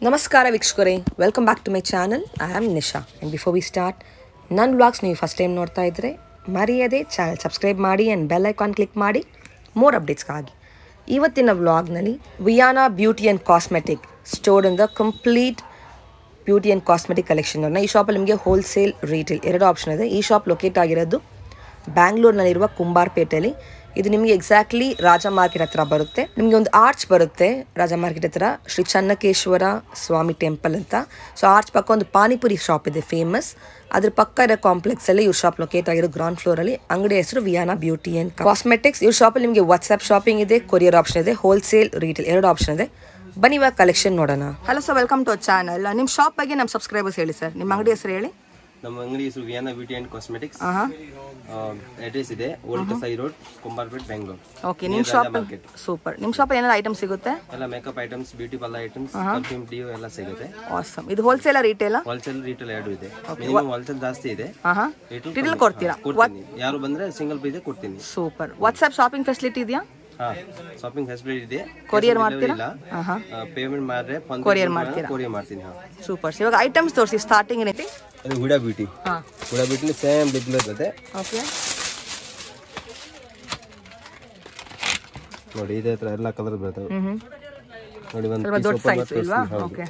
ನಮಸ್ಕಾರ ವೀಕ್ಷಕರೇ welcome back to my channel I am Nisha and before we start ನನ್ನ vlogs ನೀವು ಫಸ್ಟ್ ಟೈಮ್ ನೋಡ್ತಾ ಇದ್ದರೆ ಮರೆಯದೆ ಚಾನಲ್ ಸಬ್ಸ್ಕ್ರೈಬ್ ಮಾಡಿ ಆ್ಯಂಡ್ ಬೆಲ್ ಐಕಾನ್ ಕ್ಲಿಕ್ ಮಾಡಿ ಮೋರ್ ಅಪ್ಡೇಟ್ಸ್ಗಾಗಿ ಇವತ್ತಿನ ವ್ಲಾಗ್ನಲ್ಲಿ ವಿಯಾನಾ ಬ್ಯೂಟಿ ಆ್ಯಂಡ್ ಕಾಸ್ಮೆಟಿಕ್ ಸ್ಟೋರಿಂದ complete beauty and cosmetic collection ಈ ಶಾಪಲ್ಲಿ ನಿಮಗೆ ಹೋಲ್ಸೇಲ್ ರೀಟೇಲ್ ಎರಡು ಆಪ್ಷನ್ ಇದೆ ಈ ಶಾಪ್ ಲೊಕೇಟ್ ಆಗಿರೋದು ಬ್ಯಾಂಗ್ಳೂರ್ನಲ್ಲಿರುವ ಕುಂಬಾರ್ಪೇಟೆಯಲ್ಲಿ ಇದು ನಿಮಗೆ ಎಕ್ಸಾಕ್ಟ್ಲಿ ರಾಜ ಮಾರ್ಕೆಟ್ ಹತ್ರ ಬರುತ್ತೆ ನಿಮಗೆ ಒಂದು ಆರ್ಚ್ ಬರುತ್ತೆ ರಾಜ ಮಾರ್ಕೆಟ್ ಹತ್ರ ಶ್ರೀ ಚನ್ನಕೇಶ್ವರ ಸ್ವಾಮಿ ಟೆಂಪಲ್ ಅಂತ ಸೊ ಆರ್ಚ್ ಪಕ್ಕ ಒಂದು ಪಾನಿಪುರಿ ಶಾಪ್ ಇದೆ ಫೇಮಸ್ ಅದ್ರ ಪಕ್ಕ ಇರೋ ಕಾಂಪ್ಲೆಕ್ಸ್ ಅಲ್ಲಿ ಇವ್ರ ಶಾಪ್ ಲೊಕೇಟ್ ಆಗಿರೋ ಗ್ರೌಂಡ್ ಫ್ಲೋರ್ ಅಲ್ಲಿ ಅಂಗಡಿ ಹೆಸರು ವಿಯಾನಾ ಬ್ಯೂಟಿ ಅಂಡ್ ಕಾಸ್ಮೆಟಿಕ್ಸ್ ಇವ್ರ ಶಾಪಲ್ಲಿ ನಿಮಗೆ ವಾಟ್ಸ್ಆಪ್ ಶಾಪಿಂಗ್ ಇದೆ ಕೊರಿಯರ್ ಆಪ್ಷನ್ ಇದೆ ಹೋಲ್ಸೇಲ್ ರೀಟೇಲ್ ಎರಡು ಆಪ್ಷನ್ ಇದೆ ಬನ್ನಿ ಇವಾಗ ಕಲೆಕ್ಷನ್ ನೋಡೋಣ hello sir welcome to channel ನಿಮ್ಮ ಶಾಪ್ ಬಗ್ಗೆ ನಮ್ಮ ಸಬ್ಸ್ಕ್ರೈಬರ್ಸ್ ಹೇಳಿ ಸರ್ ನಿಮ್ಮ ಅಂಗಡಿ ಹೆಸರು ಹೇಳಿ ನಮ್ಮ ಅಂಗಡಿ ಹೆಸರು ವಿಯಾನ ಬ್ಯೂಟಿ ಅಂಡ್ ಕಾಸ್ಮೆಟಿಕ್ಸ್ ಆಹಾ ಅಡ್ರೆಸ್ ಇದೆ old Kasai road Kumbarpet Bengaluru okay ನಿಮ್ಮ ಶಾಪ್ ಸೂಪರ್ ನಿಮ್ಮ ಶಾಪ್ ಏನಾದ್ರು ಐಟಮ್ ಸಿಗುತ್ತೆ ಎಲ್ಲ makeup items beauty parlour items perfume deo ಎಲ್ಲ ಸಿಗುತ್ತೆ ಆಸಮ್ ಇದು ಹೋಲ್ಸೇಲ್ ರಿಟೇಲಾ ಹೋಲ್ಸೇಲ್ ರೀಟೇಲ್ ಎರಡು ಇದೆ ಮಿನಿಮಮ್ ಹೋಲ್ಸೇಲ್ ಜಾಸ್ತಿ ಇದೆ ಆಹಾ Retail ರಿಟೇಲ್ ಕಮ್ಮಿ. ಕೊಡ್ತೀರಾ ಕೊಡ್ತೀನಿ ಯಾರು ಬಂದ್ರೆ ಸಿಂಗಲ್ ಪೀಸ್ ಕೊಡ್ತೀನಿ ಸೂಪರ್ ವಾಟ್ಸ್ಆಪ್ ಶಾಪಿಂಗ್ ಫೆಸಿಲಿಟಿ ಇದೆಯಾ ಹಾ ಶಾಪಿಂಗ್ ಫೆಸಿಲಿಟಿ ಇದೆ Courier Cash on ಮಾಡ್ತೀರಾ? delivery ಇಲ್ಲ ಆಹಾ ಪೇಮೆಂಟ್ ಮಾಡಿದ್ರೆ Courier ಮಾಡ್ತೀರಾ? ಕೊರಿಯರ್ ಮಾಡ್ತೀನಿ ಹಾ ಸೂಪರ್ ಇವಾಗ ಐಟಮ್ಸ್ ತೋರಿಸಿ ಸ್ಟಾರ್ಟಿಂಗ್ ಏನೈತಿ ಅದು ಹುಡಾ ಬ್ಯೂಟಿ ಹಾ ಹುಡಾ ಬ್ಯೂಟಿಲಿ ಸೇಮ್ ಡಿಸ್ಪ್ಲೇ ಇರ್ತದೆ ಓಕೆ ನೋಡಿ ಇದೇ ಹತ್ರ ಎಲ್ಲ ಕಲರ್ ಬರ್ತವೆ ಹ್ಮ್ ಹ್ಮ್ ನೋಡಿ ಒಂದು ಸ್ವಲ್ಪ ದೊಡ್ಡ ಸೈಜ್ ಇಲ್ವಾ ಹೌದು ಓಕೆ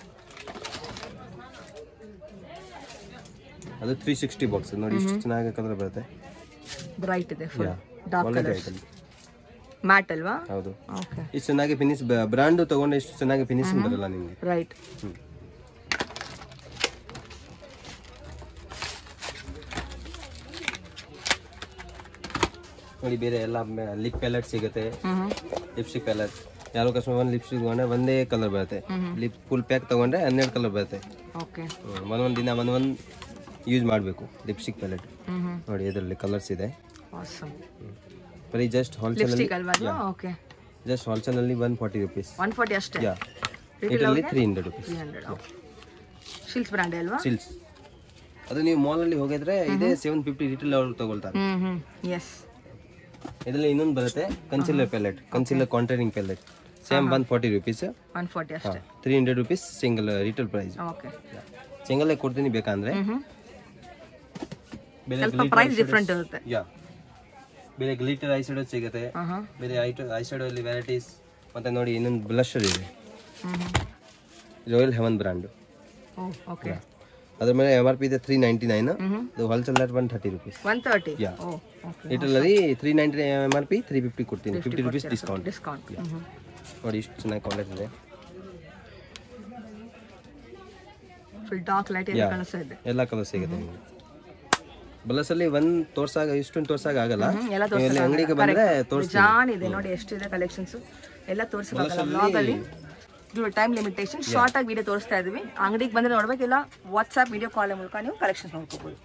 ಅದು ತ್ರೀ ಸಿಕ್ಸ್ಟಿ ಬಾಕ್ಸ್ ನೋಡಿ ಇಷ್ಟು ಚೆನ್ನಾಗಿ ಕಲರ್ ಬರುತ್ತೆ ಬ್ರೈಟ್ ಇದೆ ಫುಲ್ Yeah. ಡಾರ್ಕ್ ಒಳ್ಳೆ ಕಲರ್ಸ್ ಐಟಮ್ ಮ್ಯಾಟ್ ಅಲ್ವಾ ಹೌದು ಓಕೆ ಇಷ್ಟು ಚೆನ್ನಾಗಿ ಫಿನಿಶ್ ಬ್ರ್ಯಾಂಡ್ ತಗೊಂಡು ಇಷ್ಟು ಚೆನ್ನಾಗಿ ಫಿನಿಶಿಂಗ್ ಬರಲ್ಲ ನಿಮಗೆ ರೈಟ್ ನೋಡಿ ಬೇರೆ ಎಲ್ಲ ಲಿಪ್ ಪ್ಯಾಲೆಟ್ ಸಿಗುತ್ತೆ ಹ್ಮ್ ಹ್ಮ್ ಲಿಪ್ಸ್ಟಿಕ್ ಪ್ಯಾಲೆಟ್ ಯಾರೋ ಕಸ್ಟಮರ್ ಒಂದು ಲಿಪ್ಸ್ಟಿಕ್ ತಗೊಂಡ್ರೆ ಒಂದೇ ಕಲರ್ ಬರುತ್ತೆ ಲಿಪ್ ಫುಲ್ ಪ್ಯಾಕ್ ತಗೊಂಡ್ರೆ ಹನ್ನೆರಡು ಕಲರ್ ಬರುತ್ತೆ ಓಕೆ ಹ್ಮ್, ಒಂದೊಂದು ದಿನ ಒಂದೊಂದು ಯೂಸ್ ಮಾಡಬೇಕು ಲಿಪ್ಸ್ಟಿಕ್ ಪ್ಯಾಲೆಟ್ ಹ್ಮ್ ಹ್ಮ್ ನೋಡಿ ಇದರಲ್ಲಿ ಕಲರ್ಸ್ ಇದೆ ಆಸಮ್ ಬರೀ ಜಸ್ಟ್ ಹೋಲ್ಸೇಲ್ ಲಿಪ್ಸ್ಟಿಕ್ ಅಲ್ವಾ ಅದು ಓಕೆ ಜಸ್ಟ್ ಹೋಲ್ಸೇಲ್ ಅಲ್ಲಿ one forty rupees one forty ಅಷ್ಟೇ ಯಾ ಇದರಲ್ಲಿ three hundred rupees three hundred ಶಿಲ್ಸ್ ಬ್ರ್ಯಾಂಡ್ ಅಲ್ವಾ ಸಿಲ್ಸ್ ಅದು ನೀವು ಮಾಲ್ ಅಲ್ಲಿ ಹೋಗಿದ್ರೆ ಇದೇ ಸೆವೆನ್ ಫಿಫ್ಟಿ ರಿಟೇಲ್ ಅವರು ತಗೊಳ್ತಾರೆ ಹ್ಮ್ ಹ್ಮ್ ಎಸ್ ಇದರಲ್ಲಿ ಇನ್ನೊಂದು ಬರುತ್ತೆ concealer palette concealer containing palette same one forty rupees one forty ಅಷ್ಟೇ three hundred rupees single retail price okay single ಕೊಡ್ತೀನಿ ಬೇಕಂದ್ರೆ ಹ್ಮ್ ಹ್ಮ್ ಬೇರೆ ಸ್ವಲ್ಪ ಪ್ರೈಸ್ ಡಿಫ್ರೆಂಟ್ ಇರುತ್ತೆ ಯಾ ಬೇರೆ ಗ್ಲಿಟರ್ ಐ ಶೇಡೋ ಸಿಗುತ್ತೆ ಹಾಂ ಹಾಂ ಬೇರೆ ಐ ಐ ಶೇಡೋ ಅಲ್ಲಿ ವೆರೈಟೀಸ್ ಮತ್ತೆ ನೋಡಿ ಇನ್ನೊಂದು ಬ್ಲಷರ್ ಇದೆ hmm hmm royal heaven brand oh okay ಅದ್ರ ಮೇಲೆ ಎಮ್ ಆರ್ ಪಿ ಇದೆ ತ್ರೀ ನೈಂಟಿ ನೈನ್ ಹ್ಮ್ ಅದು wholesale rate one thirty rupees one thirty Yeah. Oh okay retail ಅಲ್ಲಿ three ninety M R P three fifty ಕೊಡ್ತೀನಿ fifty rupees discount discount hmm ನೋಡಿ ಇಷ್ಟು ಚೆನ್ನಾಗಿ contact ಇದೆ full dark light ಎಲ್ಲ Yeah. ಕಾಣಿಸ್ತಾ ಇದೆ ಎಲ್ಲ ಕಲರ್ ಸಿಗುತ್ತೆ ನಿಮಗೆ ಬಲಸಲ್ಲಿ ಒಂದ್ ತೋರ್ಸಾಗ ಇಷ್ಟೊಂದು ತೋರ್ಸಾಗ ಆಗಲ್ಲ ಹ್ಮ್, ಎಲ್ಲ ನೀವು ಇಲ್ಲಿ ಅಂಗಡಿಗೆ ಬಂದ್ರೆ ತೋರಿಸ್ತೀನಿ ಜಾನ್ ಇದೆ ನೋಡಿ ಎಷ್ಟಿದೆ ಕಲೆಕ್ಷನ್ಸ್ ಎಲ್ಲ ತೋರಿಸಬೇಕಲ್ಲ ಬ್ಲಾಗ್ ಅಲ್ಲಿ ಟೈಮ್ ಲಿಮಿಟೇಷನ್ ಶಾರ್ಟ್ ಆಗಿ ವಿಡಿಯೋ ತೋರಿಸ್ತಾ ಇದೀವಿ ಅಂಗಡಿಗೆ ಬಂದ್ರೆ ನೋಡ್ಬೇಕಿಲ್ಲ ವಾಟ್ಸ್ಆಪ್ ವಿಡಿಯೋ ಕಾಲ್ ಮೂಲಕ ನೀವು ಕಲೆಕ್ಷನ್ಸ್ ನೋಡ್ಕೋಬಹುದು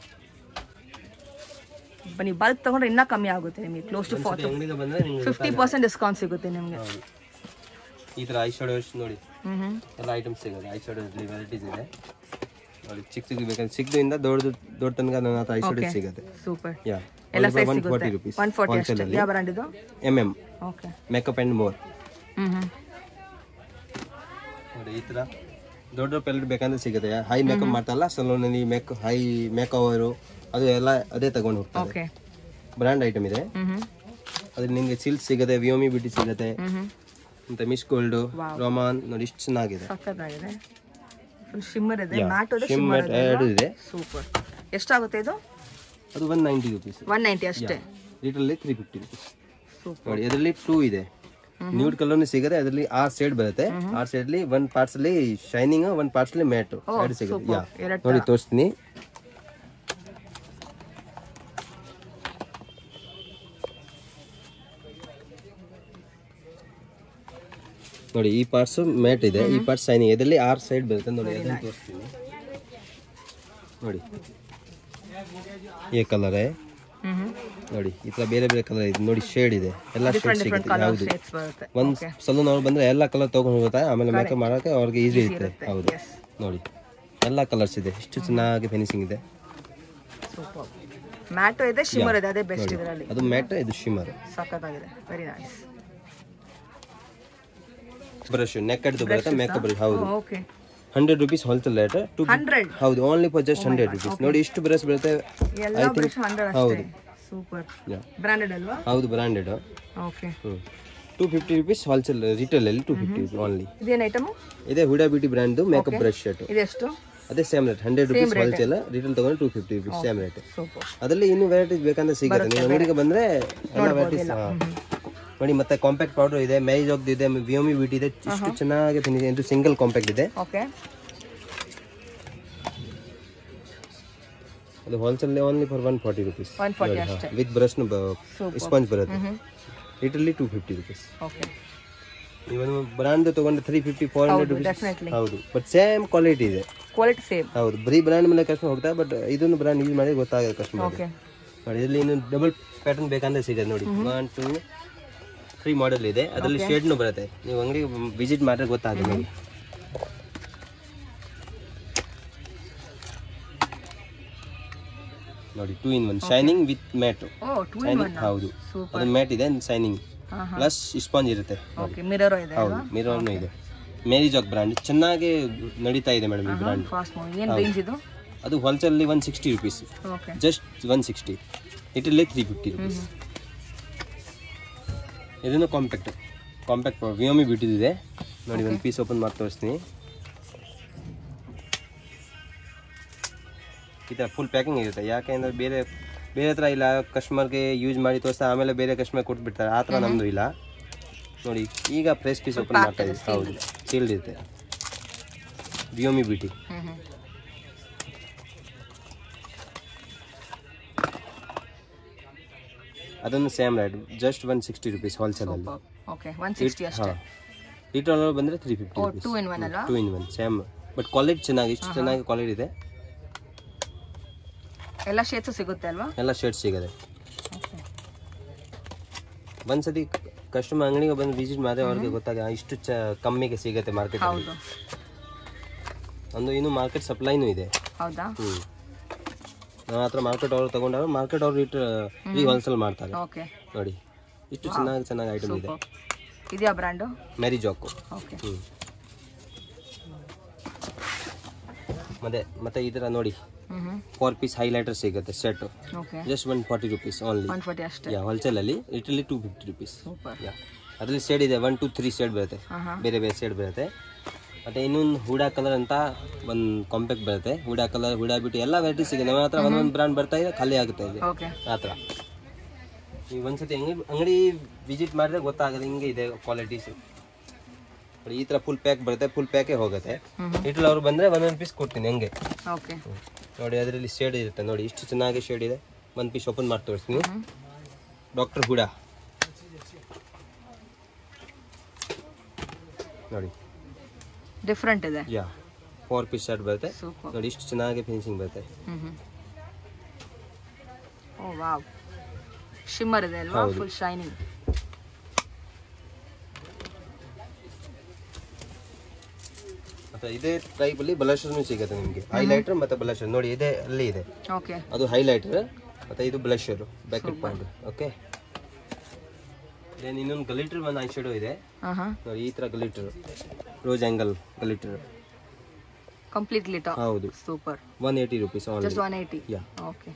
ಬನ್ನಿ ಬಲ್ಕ್ ತಗೊಂಡ್ರೆ ಇನ್ನೂ ಕಮ್ಮಿ ಆಗುತ್ತೆ ನಿಮಗೆ ಕ್ಲೋಸ್ ಟು ಫಾರ್ಟಿ ಅಂಗಡಿಗೆ ಬಂದ್ರೆ ನಿಮ್ಗೆ ಫಿಫ್ಟಿ ಪರ್ಸೆಂಟ್ ಡಿಸ್ಕೌಂಟ್ ಸಿಗುತ್ತೆ ನಿಮಗೆ ಈ ತರ ಐ ಶಾಡೋಸ್ ನೋಡಿ ಹ್ಮ್ ಹ್ಮ್ ಎಲ್ಲ ಐಟಮ್ಸ್ ಸಿಗುತ್ತೆ ಐ ಶಾಡೋ ವೆರೈಟೀಸ್ ಇದೆ ನೋಡಿ ಚಿಕ್ಕ ಚಿಕ್ಕ ಬೇಕಂದ್ರೆ ಚಿಕ್ಕದಿಂದ ದೊಡ್ಡದು ದೊಡ್ಡ ತನಕ ನನ್ನ ಹತ್ರ ಐ ಶಾಡೋ ಸಿಗುತ್ತೆ ಸೂಪರ್ ಯಾ ಎಲ್ಲ ಸೈಜ್ ಒನ್ ಸಿಗುತ್ತೆ ಫಾರ್ಟಿ ರುಪೀಸ್ ಒನ್ ಫಾರ್ಟಿ ಅಷ್ಟೇ ಯಾವ ಬ್ರ್ಯಾಂಡ್ ಇದು M M okay makeup and more hmm hmm ನೋಡಿ ಈ ತರ ದೊಡ್ಡ ಪ್ಯಾಲೆಟ್ ಬೇಕಂದ್ರೆ ಸಿಗುತ್ತೆ ಹೈ ಮೇಕಪ್ ಮಾಡ್ತಾರಲ್ಲ ಸಲೂನಲ್ಲಿ ಮೇಕ್ ಹೈ ಮೇಕ್ ಓವರು ಅದು ಎಲ್ಲ ಅದೇ ತಗೊಂಡು ಹೋಗ್ತಾರೆ ಓಕೆ ಬ್ರ್ಯಾಂಡ್ ಐಟಮ್ ಇದೆ ಹ್ಮ್ ಹ್ಮ್ ಅದ್ರಲ್ಲಿ ನಿಮಗೆ ಸಿಲ್ಕ್ ಸಿಗುತ್ತೆ ವಿಯೋಮಿ ಬ್ಯೂಟಿ ಸಿಗುತ್ತೆ ಹ್ಮ್ ಹ್ಮ್ ಮತ್ತೆ ಮಿಸ್ ಗೋಲ್ಡ್ ರೋಮಾನ್ ನೋಡಿ ಇಷ್ಟು ಚೆನ್ನಾಗಿದೆ ಸಕ್ಕತ್ತಾಗಿದೆ ಫುಲ್ ಶಿಮ್ಮರ್ ಇದೆ Yeah. ಮ್ಯಾಟ್ ಇದೆ Shimmer ಶಿಮ್ಮರ್ ಇದೆ ಎರಡು ಇದೆ ಸೂಪರ್ ಎಷ್ಟಾಗುತ್ತೆ ಇದು ಅದು one ninety rupees one ninety ಅಷ್ಟೇ ಲೀಟರ್ಲಿ ತ್ರೀ ಫಿಫ್ಟಿ ರುಪೀಸ್ ಸೂಪರ್ ನೋಡಿ ಇದರಲ್ಲಿ ಟೂ ಇದೆ ನ್ಯೂಡ್ ಕಲರ್ ಸಿಗುತ್ತೆ ಅದರಲ್ಲಿ ಆರ್ ಶೇಡ್ ಬರುತ್ತೆ ಆರ್ ಶೇಡ್ ಅಲ್ಲಿ ಒನ್ ಪಾರ್ಟ್ಸ್ ಅಲ್ಲಿ ಶೈನಿಂಗ್ ಒನ್ ಪಾರ್ಟ್ಸ್ ಅಲ್ಲಿ ಮ್ಯಾಟ್ ಎರಡು ಸಿಗುತ್ತೆ ಯಾ ಎರಡು ನೋಡಿ ತೋರಿಸ್ತೀನಿ ನೋಡಿ ಈ ಪಾರ್ಟ್ಸ್ ಮ್ಯಾಟ್ ಇದೆ ಈ ಪಾರ್ಟ್ ಶೈನಿಂಗ್ ಇದರಲ್ಲಿ ಆರ್ ಸೈಡ್ ಬರುತ್ತೆ ನೋಡಿ ಅದನ್ನು ತೋರಿಸ್ತೀನಿ ನೋಡಿ ಈ ಕಲರ್ ಹ್ಮ್ ಹ್ಮ್ ನೋಡಿ ಈ ತರ ಬೇರೆ ಬೇರೆ ಕಲರ್ ಇದೆ ನೋಡಿ ಶೇಡ್ ಇದೆ ಎಲ್ಲ ಶೇಡ್ ಡಿಫ್ರೆಂಟ್ ಡಿಫ್ರೆಂಟ್ ಸಿಗುತ್ತೆ ಕಲರ್ ಯಾವುದು ಶೇಡ್ಸ್ ಬರುತ್ತೆ ಒಂದ್ ಸಲೂನ್ ಅವ್ರು ಬಂದ್ರೆ ಎಲ್ಲ ಕಲರ್ ತಗೊಂಡು ಹೋಗುತ್ತೆ ಆಮೇಲೆ ಮೇಕಪ್ ಮಾಡೋಕೆ ಅವ್ರಿಗೆ ಈಸಿ ಇರುತ್ತೆ ಹೌದು ಎಸ್ ನೋಡಿ ಎಲ್ಲ ಕಲರ್ಸ್ ಇದೆ ಎಷ್ಟು ಚೆನ್ನಾಗಿ ಫಿನಿಶಿಂಗ್ ಇದೆ ಸೂಪರ್ ಮ್ಯಾಟು ಇದೆ ಶಿಮ್ಮರ್ ಇದೆ ಅದೇ ಬೆಸ್ಟ್ ಇದರಲ್ಲಿ ಅದು ಮ್ಯಾಟ್ ಇದು ಶಿಮರ್ ಸಕ್ಕತ್ತಾಗಿದೆ ವೆರಿ ನೈಸ್ ಬ್ರಷ್ ನೆಕ್ ಕಡ್ದು ಬರುತ್ತೆ ಮೇಕಪ್ ಬ್ರಷ್ ಹೌದು okay hundred rupees wholesale rate two hundred ಹೌದು only for just hundred rupees ನೋಡಿ ಇಷ್ಟು ಬ್ರಷ್ ಬರುತ್ತೆ ಎಲ್ಲ ಬ್ರಷ್ ಹಂಡ್ರೆಡ್ ಅಷ್ಟೇ ಸೂಪರ್ Yeah. ಬ್ರಾಂಡೆಡ್ ಅಲ್ವಾ ಹೌದು ಬ್ರಾಂಡೆಡ್ ಓಕೆ ಹ್ಞೂ ಟೂ ಫಿಫ್ಟಿ ರುಪೀಸ್ ಹೋಲ್ಸೇಲ್ ರಿಟೇಲಲ್ಲಿ ಟೂ ಫಿಫ್ಟಿ ಓನ್ಲಿ ಇದೇನು ಐಟಮು ಇದೆ Huda beauty brand makeup brush set ಇದೆಷ್ಟು ಅದೇ same rate hundred rupees wholesale retail ತಗೊಂಡು two fifty rupees same rate super ಅದರಲ್ಲಿ ಇನ್ನೂ ವೆರೈಟೀಸ್ ಬೇಕಂದ್ರೆ ಸಿಗುತ್ತೆ ನೀವು ಅಂಗಡಿಗೆ ಬಂದ್ರೆ ಎಲ್ಲ ವೆರೈಟೀಸ್ ನೋಡಿ ಮತ್ತೆ ಕಾಂಪ್ಯಾಕ್ಟ್ ಪೌಡರ್ ಇದೆ ಮ್ಯಾರಿಜ್ ಇದೆ ವಿಯೋಮಿ ಬ್ಯೂಟಿ ಇದೆ ಇಷ್ಟು ಚೆನ್ನಾಗಿ ಫಿನಿಶ್ ಇದು ಸಿಂಗಲ್ ಕಾಂಪ್ಯಾಕ್ಟ್ ಇದೆ ಓಕೆ ಅದು wholesale only for one forty rupees one forty ಅಷ್ಟೇ ವಿತ್ ಬ್ರಷ್ ಸ್ಪಾಂಜ್ ಬರುತ್ತೆ ರಿಟೇಲಿ ಟೂ ಫಿಫ್ಟಿ ರುಪೀಸ್ ಓಕೆ ಇವನು ಬ್ರಾಂಡ್ ತಗೊಂಡು three fifty four hundred rupees definitely ಹೌದು ಬಟ್ ಸೇಮ್ ಕ್ವಾಲಿಟಿ ಇದೆ ಕ್ವಾಲಿಟಿ ಸೇಮ್ ಹೌದು ಬರೀ ಬ್ರ್ಯಾಂಡ್ ಮೇಲೆ ಕಸ್ಟಮರ್ ಹೋಗ್ತಾರೆ ಬಟ್ ಇದನ್ನು ಬ್ರ್ಯಾಂಡ್ ಯೂಸ್ ಮಾಡಿ ಗೊತ್ತಾಗುತ್ತೆ ಕಸ್ಟಮರ್ ಓಕೆ ನೋಡಿ ಇದರಲ್ಲಿ ಇನ್ನು ಡಬಲ್ ಪ್ಯಾಟರ್ನ್ ಬೇಕಂದ್ರೆ ಸಿಗುತ್ತೆ ನೋಡಿ ಒನ್ ಟೂ ತ್ರೀ ಮಾಡೆಲ್ ಇದೆ ಅದರಲ್ಲಿ ಶೇಡ್ನು ಬರುತ್ತೆ ನೀವು ಅಂಗಡಿಗೆ ವಿಸಿಟ್ ಮಾಡಿದ್ರೆ ಗೊತ್ತಾಗುತ್ತೆ ನಿಮಗೆ ನೋಡಿ two in one shining with matte oh two in shining ಹೌದು ಅದು ಮ್ಯಾಟ್ ಇದೆ ಶೈನಿಂಗ್ ಹಾ, ಪ್ಲಸ್ ಸ್ಪಾಂಜ್ ಇರುತ್ತೆ ಓಕೆ ಮಿರರ್ ಇದೆ ಹೌದು ಮಿರೋನು ಇದೆ ಮೇರಿ ಜಾಕ್ ಬ್ರ್ಯಾಂಡ್ ಚೆನ್ನಾಗಿ ನಡೀತಾ ಇದೆ ಮೇಡಮ್ ಈ ಬ್ರ್ಯಾಂಡ್ ಫಾಸ್ಟ್ ಮೂವಿ ಏನು ರೇಂಜ್ ಇದು ಅದು wholesale one sixty rupees okay just one sixty ಇಟಲ್ಲಿ ತ್ರೀ ಫಿಫ್ಟಿ ರುಪೀಸ್ ಇದನ್ನು ಕಾಂಪ್ಯಾಕ್ಟ್ ಕಾಂಪ್ಯಾಕ್ಟ್ ವಿಯೋಮಿ ಬಿಟ್ಟಿದೆ ನೋಡಿ ಒಂದು ಪೀಸ್ ಓಪನ್ ಮಾಡಿ ತೋರಿಸ್ತೀನಿ ಈ ಥರ ಫುಲ್ ಪ್ಯಾಕಿಂಗ್ ಇರುತ್ತೆ ಯಾಕೆಂದ್ರೆ ಬೇರೆ ಬೇರೆ ಹತ್ರ ಇಲ್ಲ ಕಸ್ಟಮರ್ಗೆ ಯೂಸ್ ಮಾಡಿ ತೋರಿಸ್ತಾ ಆಮೇಲೆ ಬೇರೆ ಕಸ್ಟಮರ್ ಕೊಟ್ಬಿಡ್ತಾರೆ ಆ ಥರ ನಮ್ಮದು ಇಲ್ಲ ನೋಡಿ ಈಗ ಫ್ರೆಶ್ ಪೀಸ್ ಓಪನ್ ಮಾಡ್ತಾ ಇದ್ದೀವಿ ಹೌದು ಸೀಲ್ಡ್ ಇರುತ್ತೆ ವಿಯೋಮಿ ಬಿಟಿ ಹ್ಞೂ ಹ್ಞೂ ಅದನ್ನು same rate just one sixty rupees ಹೋಲ್ಸೇಲಲ್ಲಿ ಓಕೆ ಒನ್ ಸಿಕ್ಸ್ಟಿ ಅಷ್ಟೇ ರಿಟೇಲ್ ಬಂದರೆ three fifty rupees two in one ಅಲ್ವಾ two in one same but quality ಚೆನ್ನಾಗಿ ಇಷ್ಟು ಚೆನ್ನಾಗಿ ಕ್ವಾಲಿಟಿ ಇದೆ ಎಲ್ಲ ಶೇಡ್ಸು ಸಿಗುತ್ತೆ ಅಲ್ವಾ ಎಲ್ಲ ಶರ್ಟ್ ಸಿಗುತ್ತೆ ಓಕೆ ಒಂದ್ಸತಿ ಕಸ್ಟಮರ್ ಅಂಗಡಿಗೆ ಬಂದು ವಿಸಿಟ್ ಮಾಡಿದ್ರೆ ಅವ್ರಿಗೆ ಗೊತ್ತಾಗ ಇಷ್ಟು ಚ ಕಮ್ಮಿಗೆ ಸಿಗುತ್ತೆ ಮಾರ್ಕೆಟ್ ಹೌದು ಒಂದು ಇನ್ನು ಮಾರ್ಕೆಟ್ ಸಪ್ಲೈನೂ ಇದೆ ಹೌದಾ ಹ್ಞೂ ನಾವು ಹತ್ರ ಮಾರ್ಕೆಟ್ ಅವ್ರು ತಗೊಂಡಾಗ ಮಾರ್ಕೆಟ್ ಅವ್ರು ಇಟ್ಟು ಈಗ ಹೋಲ್ಸೇಲ್ ಮಾಡ್ತಾರೆ ಓಕೆ ನೋಡಿ ಇಷ್ಟು ಚೆನ್ನಾಗಿ ಚೆನ್ನಾಗಿ ಐಟಮ್ ಇದೆ ಇದೆಯಾ ಬ್ರ್ಯಾಂಡು ಮ್ಯಾರಿ ಜಾಕು ಓಕೆ ಹ್ಞೂ ಮತ್ತೆ ಮತ್ತೆ ಈ ಥರ ನೋಡಿ ಹ್ಞೂ ಹ್ಞೂ ಫೋರ್ ಪೀಸ್ ಹೈಲೈಟರ್ ಸಿಗುತ್ತೆ set okay just one forty rupees only one forty ಅಷ್ಟೇ ಯಾ ಹೋಲ್ಸೇಲಲ್ಲಿ ಇಟಲಿ two fifty rupees super yeah ಅದರಲ್ಲಿ ಶೇಡ್ ಇದೆ ಒನ್ ಟು ತ್ರೀ ಶೇಡ್ ಬರುತ್ತೆ ಹಾಂ ಹಾಂ ಬೇರೆ ಬೇರೆ ಶೇಡ್ ಬರುತ್ತೆ ಮತ್ತು ಇನ್ನೊಂದು ಹೂಡಾ ಕಲರ್ ಅಂತ ಒಂದು ಕಾಂಪ್ಯಾಕ್ಟ್ ಬರುತ್ತೆ ಹೂಡಾ ಕಲರ್ ಹೂಡಾ ಬಿಟ್ಟು ಎಲ್ಲ ವೆರೈಟಿ ಸಿಗುತ್ತೆ ನಮ್ಮ ಹತ್ರ ಒಂದೊಂದು ಬ್ರ್ಯಾಂಡ್ ಬರ್ತಾ ಇದೆ ಖಾಲಿ ಆಗುತ್ತೆ ಇದೆ ಓಕೆ ಆ ಥರ ನೀವು ಒಂದ್ಸತಿ ಅಂಗಡಿ ಅಂಗಡಿ ವಿಸಿಟ್ ಮಾಡಿದ್ರೆ ಗೊತ್ತಾಗುತ್ತೆ ಹಿಂಗೆ ಇದೆ ಕ್ವಾಲಿಟೀಸ್ ಈ ಥರ ಫುಲ್ ಪ್ಯಾಕ್ ಬರುತ್ತೆ ಫುಲ್ ಪ್ಯಾಕೇ ಹೋಗುತ್ತೆ ಇಟ್ಲು ಅವ್ರು ಬಂದರೆ ಒಂದೊಂದು ಪೀಸ್ ಕೊಡ್ತೀನಿ ಹಂಗೆ ಓಕೆ ನೋಡಿ ಅದರಲ್ಲಿ ಶೇಡ್ ಇರುತ್ತೆ ನೋಡಿ ಇಷ್ಟು ಚೆನ್ನಾಗಿ ಶೇಡ್ ಇದೆ ಒಂದು ಪೀಸ್ ಓಪನ್ ಮಾಡಿ ತೋರಿಸ್ತೀನಿ ಡಾಕ್ಟರ್ ಹುಡಾ ನೋಡಿ ಡಿಫ್ರೆಂಟ್ ಇದೆ ಯಾ ಫೋರ್ ಪೀಸ್ ಶರ್ಟ್ ಬರುತ್ತೆ ಸೂಪರ್ ನೋಡಿ ಇಷ್ಟು ಚೆನ್ನಾಗಿ ಫಿನಿಶಿಂಗ್ ಬರುತ್ತೆ ಹ್ಞೂ ಹ್ಞೂ ಓ ವಾವ್ ಶಿಮ್ಮರ್ ಇದೆ ಅಲ್ವಾ ಹೌದು. ಫುಲ್ ಶೈನಿಂಗ್ ಮತ್ತೆ ಇದೇ ಟೈಪಲ್ಲಿ ಬಲಷರ್ನು ಸಿಗುತ್ತೆ ನಿಮಗೆ ಹೈಲೈಟರ್ ಮತ್ತೆ ಬಲಷರ್ ನೋಡಿ ಇದೇ ಅಲ್ಲಿ ಇದೆ ಓಕೆ ಅದು ಹೈಲೈಟರ್ ಮತ್ತೆ ಇದು ಬ್ಲಷರು ಬ್ಯಾಕೆಟ್ ಪಾಯಿಂಟ್ ಓಕೆ ದೆನ್ ಇನ್ನೊಂದು ಗಲಿಟರ್ ಒಂದು ಐ ಶೇಡೋ ಇದೆ ಹಾಂ ಹಾಂ ನೋಡಿ ಈ ಥರ glitter rose angle glitter completely top ಹೌದು super one eighty rupees just only one eighty yeah okay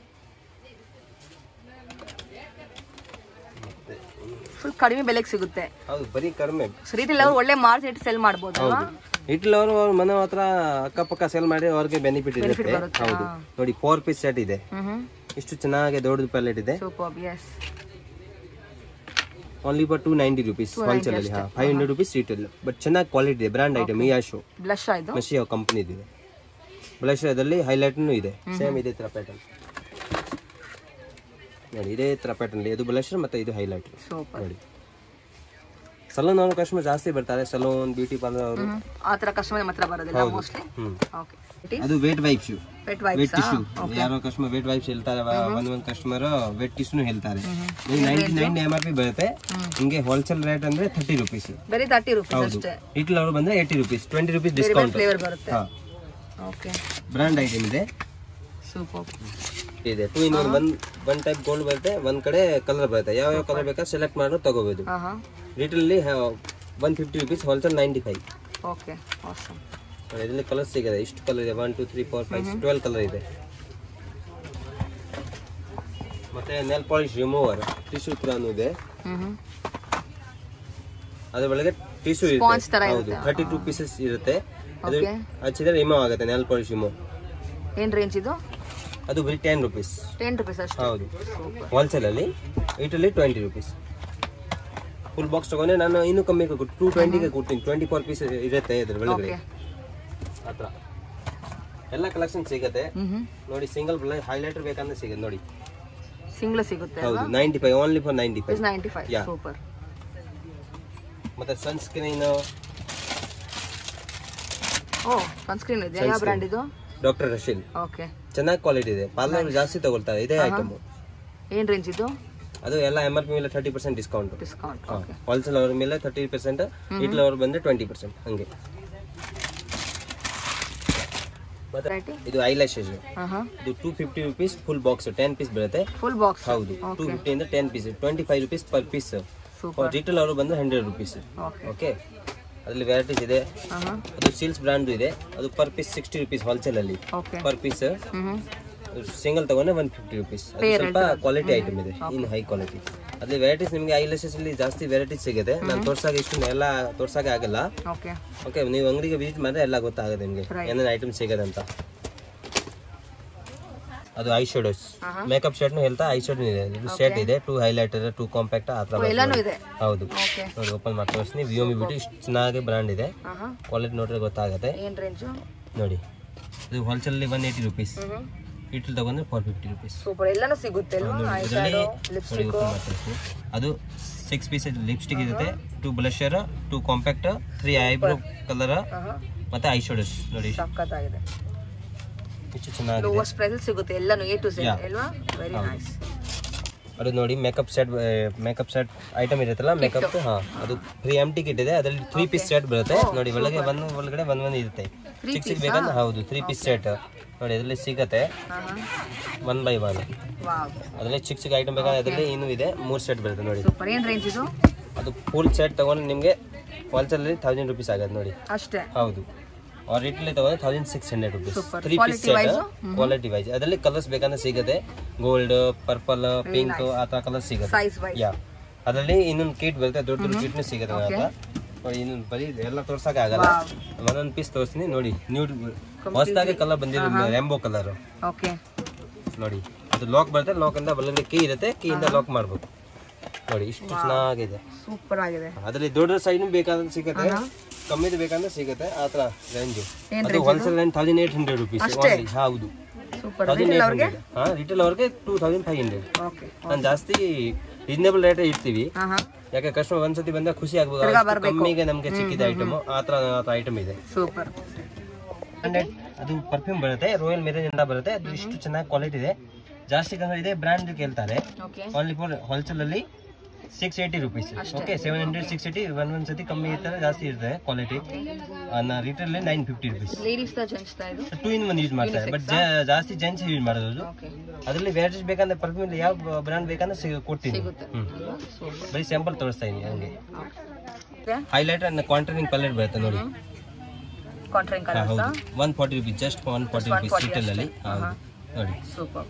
full ಕಡಿಮೆ ಬೆಲೆಗೆ ಸಿಗುತ್ತೆ ಹೌದು ಬರೀ ಕಡಿಮೆ ರೀತಿಲಿ ಅವ್ರು ಒಳ್ಳೆ ಮಾರ್ಕೆಟ್ ಸೆಲ್ ಮಾಡ್ಬೋದು ಅಲ್ವಾ ಇಟ್ಲು ಅವರು ಅವ್ರ ಮನೆ ಹತ್ರ ಅಕ್ಕಪಕ್ಕ ಸೇಲ್ ಮಾಡಿ ಅವ್ರಿಗೆ ಬೆನಿಫಿಟ್ ಇರುತ್ತೆ ಹೌದು ನೋಡಿ ಫೋರ್ ಪೀಸ್ ಸೆಟ್ ಇದೆ ಹ್ಞೂ ಹ್ಞೂ ಇಷ್ಟು ಚೆನ್ನಾಗಿ ದೊಡ್ಡದು ಪ್ಯಾಲೆಟ್ ಇದೆ super yes only for two ninety rupees wholesale ಅಲ್ಲಿ ಹಾಂ ಫೈವ್ ಹಂಡ್ರೆಡ್ ರುಪೀಸ್ ಸೀಟಲ್ ಬಟ್ ಚೆನ್ನಾಗಿ ಕ್ವಾಲಿಟಿ ಇದೆ ಬ್ರ್ಯಾಂಡ್ ಐಟಮ್ ಈ ಶೋ ಬ್ಲಶ್ ಇದು ಮೆಸ್ಸಿ ಕಂಪನಿ ಇದೆ ಬ್ಲಶ್ ಅದರಲ್ಲಿ ಹೈಲೈಟ್ನು ಇದೆ ಸೇಮ್ ಇದೇ ಥರ ಪ್ಯಾಟರ್ನ್ ನೋಡಿ ಇದೇ ಥರ ಪ್ಯಾಟರ್ನ್ ಇದು ಬ್ಲಷರ್ ಮತ್ತೆ ಇದು ಹೈಲೈಟ್ ಸೂಪರ್ ನೋಡಿ ಸಲೂನ್ ಅವರು ಕಸ್ಟಮರ್ ಜಾಸ್ತಿ ಬರ್ತಾರೆ ಸಲೂನ್ ಬ್ಯೂಟಿ ಪಾರ್ಲರ್ ಅವರು ಆ ಥರ ಕಸ್ಟಮರ್ ನಮ್ಮ ಹತ್ರ ಬರೋದಿಲ್ಲ ಮೋಸ್ಟ್ಲಿ ಹ್ಮ್ ಓಕೆ ಅದು ವೇಟ್ ವೈಪ್ ಶೂ ಪೆಟ್ ವೇಟ್ ವೈಪ್ಸ್ ಟಿಶ್ಯೂ ಯಾರೋ ಕಸ್ಟಮರ್ ವೇಟ್ ವೈಪ್ಸ್ ಹೇಳ್ತಾರೆ ಒಂದ್ ಒಂದ್ ಕಸ್ಟಮರ್ ವೇಟ್ ಟಿಶ್ಯೂನು ಹೇಳ್ತಾರೆ ninety nine M R P ಬರುತ್ತೆ ಹಿಂಗೆ ಹೋಲ್ಸೇಲ್ ರೇಟ್ ಅಂದ್ರೆ ಥರ್ಟಿ ರುಪೀಸ್ ಬರೀ ತರ್ಟಿ ರುಪೀಸ್ ಹೌದು ಅಷ್ಟೇ ಇಟ್ಲ್ ಅವರು ಬಂದ್ರೆ ಏಯ್ಟಿ ರುಪೀಸ್ ಟ್ವೆಂಟಿ ರುಪೀಸ್ ಬೇರೆ ಬೇರೆ ಡಿಸ್ಕೌಂಟ್ ಫ್ಲೇವರ್ ಬರುತ್ತೆ ಹಾ ಓಕೆ ಬ್ರ್ಯಾಂಡ್ ಐಟಮ್ ಇದೆ ಸೂಪರ್ ಇದೆ two in one one one type gold ಬರುತ್ತೆ ಒಂದ್ ಕಡೆ ಕಲರ್ ಬರುತ್ತೆ ಯಾವ ಯಾವ ಕಲರ್ ಬೇಕಾದ್ರೆ ಸೆಲೆಕ್ಟ್ ಮಾಡಿ ತಗೋಬಹುದು ಹಾಂ ಹಾಂ ರಿಟೇಲಲ್ಲಿ one fifty rupees wholesale ninety five okay awesome ನೋಡಿ, ಇದರಲ್ಲಿ ಕಲರ್ ಸಿಗುತ್ತೆ ಇಷ್ಟು ಕಲರ್ ಇದೆ one two three four five twelve colour ಇದೆ ಮತ್ತೆ ನೆಲ್ ಪಾಲಿಶ್ ರಿಮೂವರ್ ಟಿಶ್ಯೂ ಕೂಡ ಇದೆ ಹ್ಮ್ ಹ್ಮ್ ಅದ್ರ ಒಳಗೆ ಟಿಶ್ಯೂ Sponge ತರ ಇರುತ್ತೆ ಹೌದು ಥರ್ಟಿ ಟೂ ಪೀಸಸ್ ಇರುತ್ತೆ ಅದು Okay. ಹಚ್ಚಿದ್ರೆ ರಿಮೂವ್ ಆಗುತ್ತೆ ನೆಲ್ ಪಾಲಿಶ್ ರಿಮೂವ್ ಏನ್ ರೇಂಜ್ ಇದು ಅದು ಬರೀ ಟೆನ್ ರುಪೀಸ್ ಟೆನ್ ರುಪೀಸ್ ಅಷ್ಟೇ ಹೌದು ಹೋಲ್ಸೇಲಲ್ಲಿ ಏಯ್ಟಲ್ಲಿ ಟ್ವೆಂಟಿ ರುಪೀಸ್ ಫುಲ್ ಬಾಕ್ಸ್ ತಗೊಂಡ್ರೆ ನಾನು ಇನ್ನೂ ಕಮ್ಮಿ ಟೂ ಟ್ವೆಂಟಿಗೆ ಕೊಡ್ತೀನಿ ಟ್ವೆಂಟಿ ಫೋರ್ ಪೀಸ್ ಇರುತ್ತೆ ಇದ್ರ ಒಳಗಡೆ ಓಕೆ ಆ ಥರ ಎಲ್ಲ ಕಲೆಕ್ಷನ್ ಸಿಗುತ್ತೆ ಹ್ಮ್ ಹ್ಮ್ ನೋಡಿ ಸಿಂಗಲ್ ಹೈಲೈಟರ್ ಬೇಕಂದ್ರೆ ಸಿಗುತ್ತೆ ನೋಡಿ ಸಿಂಗ್ಲ್ ಸಿಗುತ್ತೆ ಹೌದು ninety five only for ninety five ninety five Yeah. Super ಮತ್ತೆ ಸನ್ಸ್ಕ್ರೀನ್ ಓ ಸನ್ಸ್ಕ್ರೀನ್ ಇದೆ ಯಾವ ಬ್ರ್ಯಾಂಡ್ ಇದು ಡಾಕ್ಟರ್ ರಶೀಲ್ ಓಕೆ ಚೆನ್ನಾಗಿ ಕ್ವಾಲಿಟಿ ಇದೆ ಪಾರ್ಲರ್ ಜಾಸ್ತಿ ತಗೊಳ್ತಾರೆ ಇದೇ ಐಟಮ್ ಏನ್ ರೇಂಜ್ ಇದು ಅದು ಎಲ್ಲ ಎಮ್ ಆರ್ ಪಿ ಮೇಲೆ thirty percent discount discount wholesale ಅವ್ರ ಮೇಲೆ ತರ್ಟಿ ಪರ್ಸೆಂಟ್ ಇಟ್ಲ ಅವ್ರು ಬಂದ್ರೆ ಟ್ವೆಂಟಿ ಪರ್ಸೆಂಟ್ ಹಂಗೆ ಮತ್ತೆ ವೆರೈಟಿ ಇದು ಐಲ್ಯಾಶಸ್ ಹಾ ಹಾ ಇದು two fifty rupees full box ten piece ಬರುತ್ತೆ ಫುಲ್ ಬಾಕ್ಸ್ ಹೌದು ಟೂ ಫಿಫ್ಟಿಯಿಂದ ten piece twenty five rupees per piece super retail ಅವರು ಬಂದ್ರೆ ಹಂಡ್ರೆಡ್ ರುಪೀಸ್ ಓಕೆ ಓಕೆ ಅದರಲ್ಲಿ ವೆರೈಟೀಸ್ ಇದೆ ಹಾ ಹಾ ಅದು ಸೀಲ್ಸ್ ಬ್ರ್ಯಾಂಡ್ ಇದೆ ಅದು per piece sixty rupees wholesale ಅಲ್ಲಿ okay per piece hmm hmm single ತಗೊಂಡ್ರೆ ಒನ್ ಫಿಫ್ಟಿ ರುಪೀಸ್ ಅದು ಸ್ವಲ್ಪ ಕ್ವಾಲಿಟಿ ಐಟಮ್ ಇದೆ ಇನ್ ಹೈ ಕ್ವಾಲಿಟಿ ಅದೇ ವೆರೈಟೀಸ್ ನಿಮಗೆ ಐ ಲೆಸಸ್ ಅಲ್ಲಿ ಜಾಸ್ತಿ ವೆರೈಟೀಸ್ ಸಿಗುತ್ತೆ ನಾನು ತೋರ್ಸಾಗ ಇಷ್ಟು ಎಲ್ಲ ತೋರ್ಸಾಕೆ ಆಗಲ್ಲ ಓಕೆ ಓಕೆ ನೀವು ಅಂಗಡಿಗೆ ವಿಸಿಟ್ ಮಾಡಿದ್ರೆ ಎಲ್ಲ ಗೊತ್ತಾಗುತ್ತೆ ನಿಮಗೆ Right. ಏನೇನು ಐಟಮ್ ಸಿಗುತ್ತೆ ಅಂತ ಅದು ಐ ಶೇಡೋಸ್ ಆಹಾ. ಮೇಕಪ್ ಶೇಡ್ನು ಹೇಳ್ತಾ ಐ ಶೇಡ್ ಇದೆ ಇದು ಶೇಡ್ ಇದೆ ಟೂ ಹೈಲೈಟರ್ ಟೂ ಕಾಂಪ್ಯಾಕ್ಟ್ ಆ ಥರ ಎಲ್ಲಾನು ಇದೆ ಹೌದು ಓಕೆ ನೋಡಿ ಓಪನ್ ಮಾಡಿ ತೋರಿಸ್ತೀನಿ ವಿಯೋಮಿ ಬ್ಯೂಟಿ ಇಷ್ಟು ಚೆನ್ನಾಗಿ ಬ್ರ್ಯಾಂಡ್ ಇದೆ ಹಾ ಹಾ ಕ್ವಾಲಿಟಿ ನೋಡಿದ್ರೆ ಗೊತ್ತಾಗುತ್ತೆ ಏನ್ ರೇಂಜು ನೋಡಿ ಇದು ಹೋಲ್ಸೇಲಲ್ಲಿ one eighty rupees hmm hmm ಇಟ್ಲ್ ತಗೊಂಡ್ರೆ ಫೋರ್ ಫಿಫ್ಟಿ ರುಪೀಸ್ ಸೂಪರ್ ಎಲ್ಲಾನು ಸಿಗುತ್ತೆ ಅಲ್ವಾ ಐ ಇದರಲ್ಲಿ ಶ್ಯಾಡೋ ಲಿಪ್ಸ್ಟಿಕ್ ಅದು ಸಿಕ್ಸ್ ಪೀಸ್ ಲಿಪ್ಸ್ಟಿಕ್ ಇರುತ್ತೆ two blusher two compact three eyebrow colour ಹಾ ಹಾ ಮತ್ತೆ ಐ ಶೇಡೋಸ್ ನೋಡಿ ಸಖತ್ತಾಗಿದೆ ಇಷ್ಟು ಚೆನ್ನಾಗಿದೆ ಲೋವಸ್ಟ್ ಪ್ರೈಸ್ ಸಿಗುತ್ತೆ ಎಲ್ಲಾನು ಎ ಟು ಝೆಡ್ Yeah. ಅಲ್ವಾ ವೆರಿ ನೈಸ್ ಅದು ನೋಡಿ makeup set makeup set item ಇರುತ್ತಲ್ಲ ಮೇಕಪ್ ಹಾ ಅದು ಫ್ರೀ ಎಮ್ ಟಿ ಕಿಟ್ ಇದೆ ಅದರಲ್ಲಿ ತ್ರೀ ಪೀಸ್ ಸೆಟ್ ಬರುತ್ತೆ ನೋಡಿ ಒಳಗೆ ಒಂದು ಒಳಗಡೆ ಒಂದ್ ಒಂದ್ ಇರುತ್ತೆ ಚಿಕ್ಕ ಚಿಕ್ಕ ಬೇಕಂದ್ರೆ ಹೌದು ತ್ರೀ ಪೀಸ್ ಸೆಟ್ ನೋಡಿ ಅದರಲ್ಲಿ ಸಿಗತ್ತೆ ಹಾ ಹಾ ಒನ್ ಬೈ ಒನ್ ವಾವ್ ಅದರಲ್ಲಿ ಚಿಕ್ಕ ಚಿಕ್ಕ ಐಟಮ್ ಬೇಕಾದ್ರೆ ಅದರಲ್ಲಿ ಇನ್ನೂ ಇದೆ ಮೂರು ಸೆಟ್ ಬರುತ್ತೆ ನೋಡಿ ಸೂಪರ್ ಏನ್ ರೇಂಜ್ ಇದು ಅದು ಫುಲ್ ಸೆಟ್ ತಗೊಂಡು ನಿಮಗೆ ಹೋಲ್ಸೇಲಲ್ಲಿ ತೌಸಂಡ್ ರುಪೀಸ್ ಆಗುತ್ತೆ ನೋಡಿ ಅಷ್ಟೇ ಹೌದು ಅವ್ರ ರೇಟಲ್ಲಿ ತಗೊಂಡ್ರೆ thousand six hundred rupees Super. Three piece Quality set wise? Quality wise ಅದರಲ್ಲಿ ಕಲರ್ಸ್ ಬೇಕಂದ್ರೆ ಸಿಗುತ್ತೆ ಗೋಲ್ಡ್ ಪರ್ಪಲ್ ಪಿಂಕ್ ಆ ಥರ ಕಲರ್ ಸಿಗುತ್ತೆ ಸೈಜ್ ವೈಸ್ ಯಾ ಅದರಲ್ಲಿ ಇನ್ನೊಂದು ಕಿಟ್ ಬರುತ್ತೆ ದೊಡ್ಡ ದೊಡ್ಡ ಕಿಟ್ನು ಸಿಗುತ್ತೆ ನನ್ನ ಹತ್ರ ನೋಡಿ ಇನ್ನೊಂದು ಬರೀ ಎಲ್ಲ ತೋರ್ಸಕ್ಕೆ ಆಗಲ್ಲ ಒಂದೊಂದು ಪೀಸ್ ತೋರಿಸ್ತೀನಿ ನೋಡಿ ನೀವು ಹೊಸದಾಗಿ ಕಲರ್ ಬಂದಿರೋ ರೆಂಬೋ ಕಲರ್ ಓಕೆ ನೋಡಿ ಅದು ಲಾಕ್ ಬರುತ್ತೆ ಲಾಕ್ ಇಂದ ಒಳಗಡೆ ಕೀ ಇರುತ್ತೆ ಕೀಯಿಂದ ಲಾಕ್ ಮಾಡ್ಬೇಕು ನೋಡಿ ಇಷ್ಟು ಚೆನ್ನಾಗಿದೆ ಸೂಪರ್ ಆಗಿದೆ ಅದರಲ್ಲಿ ದೊಡ್ಡ ಸೈಜ್ ಬೇಕಾದ್ರೆ ಸಿಗುತ್ತೆ ಕಮ್ಮಿದು ಬೇಕಂದ್ರೆ ಸಿಗುತ್ತೆ ಆ ಥರ ರೇಂಜ್ ಏನ್ ಅದು wholesale line thousand eight hundred rupees ಹೌದು ಸೂಪರ್ ತೌಸಂಡ್ ಏಟ್ ಹಂಡ್ರೆಡ್ ಹಾಂ ರಿಟೇಲ್ ಅವ್ರಿಗೆ two thousand five hundred okay ನಾನು ಜಾಸ್ತಿ ರೀಸನೇಬಲ್ ರೇಟ್ ಇಡ್ತೀವಿ ಹಾ ಹಾ ಯಾಕೆ ಕಸ್ಟಮರ್ ಒಂದ್ಸತಿ ಬಂದಾಗ ಖುಷಿ ಆಗ್ಬೋದು ಅಷ್ಟು ಕಮ್ಮಿಗೆ ನಮಗೆ ಸಿಕ್ಕಿದ ಐಟಮ್ ಆ ಥರ ಐಟಮ್ ಇದೆ ಸೂಪರ್ ಹಂಡ್ರೆಡ್ ಅದು ಪರ್ಫ್ಯೂಮ್ ಬರುತ್ತೆ ರಾಯಲ್ ಮಿರೇಜ್ ಅಂತ ಬರುತ್ತೆ ಅದು ಇಷ್ಟು ಚೆನ್ನಾಗಿ ಕ್ವಾಲಿಟಿ ಇದೆ ಜಾಸ್ತಿ ಕನ್ನಡ ಇದೆ ಬ್ರ್ಯಾಂಡ್ ಕೇಳ್ತಾರೆ ಓಕೆ ಓನ್ಲಿ ಫಾರ್ ಹೋಲ್ಸೇಲ್ ಅಲ್ಲಿ six eighty rupees okay seven hundred six eighty ಒಂದ್ ಒಂದ್ ಸತಿ ಕಮ್ಮಿ ಇರ್ತಾರೆ ಜಾಸ್ತಿ ಇರ್ತದೆ quality retail nine fifty rupees ladies ದ ಜೆಂಟ್ಸ್ ದ ಇದು ಟೂ ಇನ್ ಒನ್ ಯೂಸ್ ಮಾಡ್ತಾರೆ ಬಟ್ ಜಾಸ್ತಿ ಜೆಂಟ್ಸ್ ಯೂಸ್ ಮಾಡೋದು ಓಕೆ ಅದರಲ್ಲಿ ವೆರೈಟೀಸ್ ಬೇಕಂದ್ರೆ ಪರ್ಫ್ಯೂಮ್ ಯಾವ ಬ್ರ್ಯಾಂಡ್ ಬೇಕಂದ್ರೆ ಸಿಗ ಕೊಡ್ತೀನಿ ಸಿಗುತ್ತೆ ಹ್ಮ್ ಸೂಪರ್ ಬರೀ ಸ್ಯಾಂಪಲ್ ತೋರಿಸ್ತಾ ಇದೀನಿ ಹಂಗೆ okay highlighter and contouring palette ಬರುತ್ತೆ ನೋಡಿ ಕಾಂಟ್ರಿಂಗ್ ಹಾ, ಕಲರ್ಸ್ ಹೌದು one forty rupees just one forty rupees retail ಅಲ್ಲಿ ಹೌದು ನೋಡಿ ಸೂಪರ್